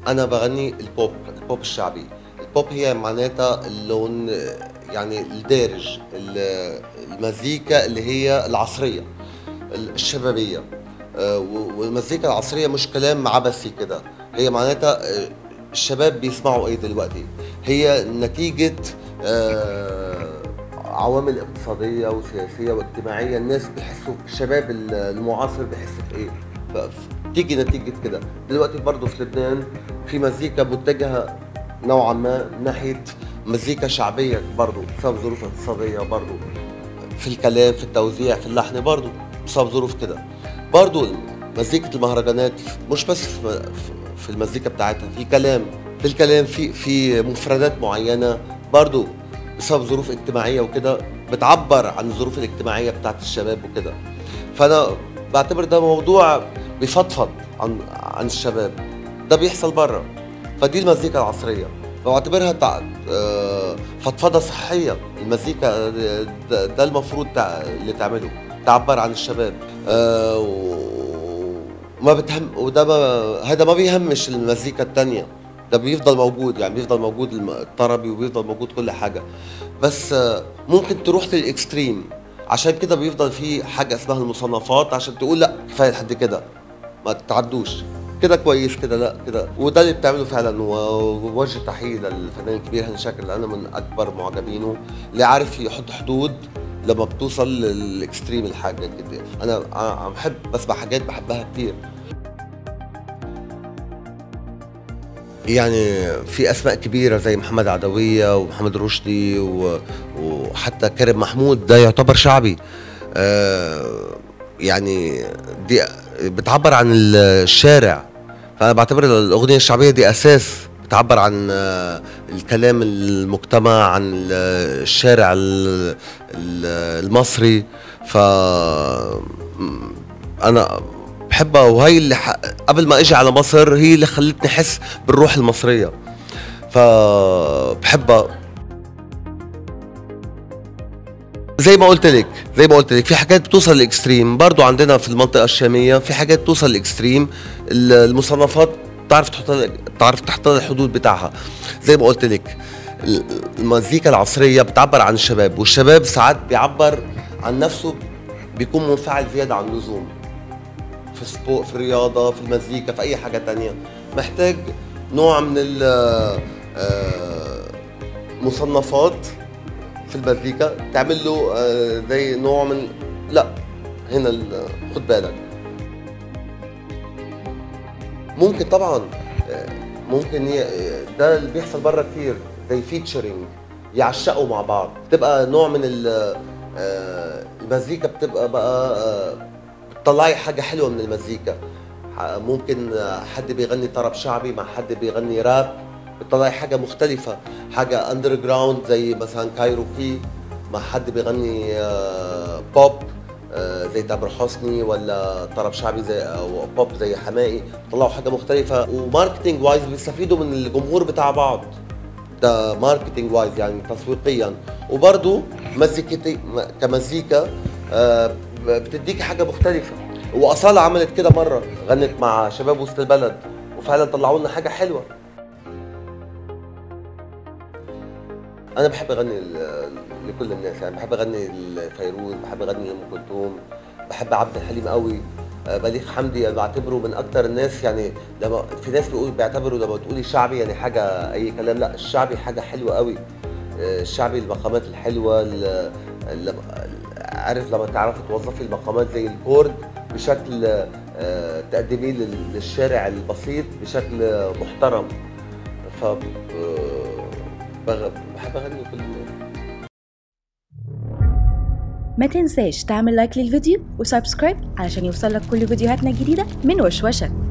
انا بغني البوب البوب الشعبي البوب هي معناتها اللون يعني الدارج ال- المزيكا اللي هي العصريه الشبابيه آه، و- والمزيكا العصريه مش كلام عبثي كده هي معناتها آه، الشباب بيسمعوا ايه دلوقتي هي نتيجه آه، عوامل اقتصاديه وسياسيه واجتماعيه الناس بيحسوا الشباب المعاصر بيحس في ايه فتيجي نتيجه كده دلوقتي برضه في لبنان في مزيكا متجهه نوعا ما ناحيه مزيكا شعبيه برضه بسبب ظروف اقتصاديه برضه في الكلام في التوزيع في اللحن برضه بسبب ظروف كده برضه مزيكة المهرجانات مش بس في في المزيكا بتاعتها في كلام في الكلام في في مفردات معينة برضه بسبب ظروف اجتماعية وكده بتعبر عن الظروف الاجتماعية بتاعت الشباب وكده فأنا بعتبر ده موضوع بيفضفض عن عن الشباب ده بيحصل بره فدي المزيكا العصرية بعتبرها تع... آه، فضفضة صحية المزيكا آه، ده, ده المفروض تع... اللي تعمله تعبر عن الشباب آه، و- وما بتهم وده ما هذا ما بيهمش المزيكا التانية ده بيفضل موجود يعني بيفضل موجود الم- الطربي وبيفضل موجود كل حاجة بس آه، ممكن تروح للإكستريم عشان كده بيفضل في حاجة اسمها المصنفات عشان تقول لا كفاية لحد كده ما تعدوش كده كويس كده لا كده وده اللي بتعمله فعلا ووجه تحيه للفنان الكبير هاني شاكر اللي انا من اكبر معجبينه اللي عارف يحط حدود لما بتوصل للاكستريم الحاجه كده انا انا بحب بسمع حاجات بحبها كتير يعني في اسماء كبيره زي محمد عدويه ومحمد رشدي و... وحتى كريم محمود ده يعتبر شعبي آه يعني دي بتعبر عن الشارع فانا بعتبر الاغنيه الشعبيه دي اساس بتعبر عن آه، الكلام المجتمع عن ال- الشارع ال- ال- المصري ف م- انا بحبها وهي اللي ح... قبل ما اجي على مصر هي اللي خلتني احس بالروح المصريه فبحبها زي ما قلت لك زي ما قلت لك في حاجات بتوصل لاكستريم برضو عندنا في المنطقه الشاميه في حاجات بتوصل لاكستريم ال- المصنفات تعرف تحط لها- تعرف تحط لها الحدود بتاعها زي ما قلت لك ال- المزيكا العصريه بتعبر عن الشباب والشباب ساعات بيعبر عن نفسه بيكون منفعل زياده عن اللزوم في السبو في الرياضه في المزيكا في اي حاجه تانية محتاج نوع من المصنفات في المزيكا تعمل له آه، زي نوع من لا هنا ال- خد بالك ممكن طبعا آه، ممكن ي- ده اللي بيحصل بره كتير زي فيتشرنج يعشقوا مع بعض بتبقى نوع من ال- آه، المزيكا بتبقى بقى آه، بتطلعي حاجه حلوه من المزيكا ح- ممكن آه، حد بيغني طرب شعبي مع حد بيغني راب بتطلعي حاجه مختلفه حاجه اندر جراوند زي مثلا كايروكي مع حد بيغني آه، بوب آه، زي تامر حسني ولا طرب شعبي زي او بوب زي حماقي طلعوا حاجه مختلفه وماركتنج وايز بيستفيدوا من الجمهور بتاع بعض ده ماركتنج وايز يعني تسويقيا وبرضه مزيكتي م- كمزيكا آه، ب- بتديكي حاجه مختلفه واصاله عملت كده مره غنت مع شباب وسط البلد وفعلا طلعوا لنا حاجه حلوه انا بحب اغني ل- لكل الناس يعني بحب اغني لفيروز بحب اغني لام كلثوم بحب عبد الحليم قوي آه، بليغ حمدي انا بعتبره من اكتر الناس يعني لما في ناس بيقول بيعتبروا لما تقولي شعبي يعني حاجه اي كلام لا الشعبي حاجه حلوه قوي آه، الشعبي المقامات الحلوه ال- ال- عارف لما تعرفي توظفي المقامات زي الكورد بشكل آه، تقدميه لل- للشارع البسيط بشكل محترم ف آه، بغ- بحب اغني كل ما تنساش تعمل لايك للفيديو وسبسكرايب علشان يوصلك كل فيديوهاتنا الجديدة من وشوشة